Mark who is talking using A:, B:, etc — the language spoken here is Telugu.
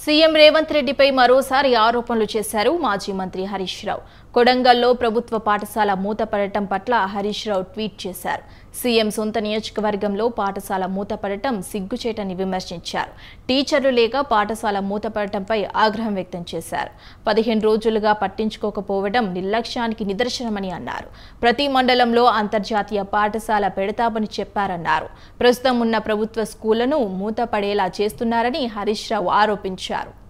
A: సీఎం రేవంత్ రెడ్డిపై మరోసారి ఆరోపణలు చేశారు మాజీ మంత్రి హరీష్ రావు కొడంగల్లో ప్రభుత్వ పాఠశాల మూతపడటం పట్ల హరీష్ రావు ట్వీట్ చేశారు సీఎం సొంత నియోజకవర్గంలో పాఠశాల మూతపడటం సిగ్గుచేటని విమర్శించారు టీచర్లు లేక పాఠశాల మూతపడటంపై ఆగ్రహం వ్యక్తం చేశారు పదిహేను రోజులుగా పట్టించుకోకపోవడం నిర్లక్ష్యానికి నిదర్శనమని అన్నారు ప్రతి మండలంలో అంతర్జాతీయ పాఠశాల పెడతామని చెప్పారన్నారు ప్రస్తుతం ఉన్న ప్రభుత్వ స్కూళ్లను మూతపడేలా చేస్తున్నారని హరీష్ రావు ఆరోపించారు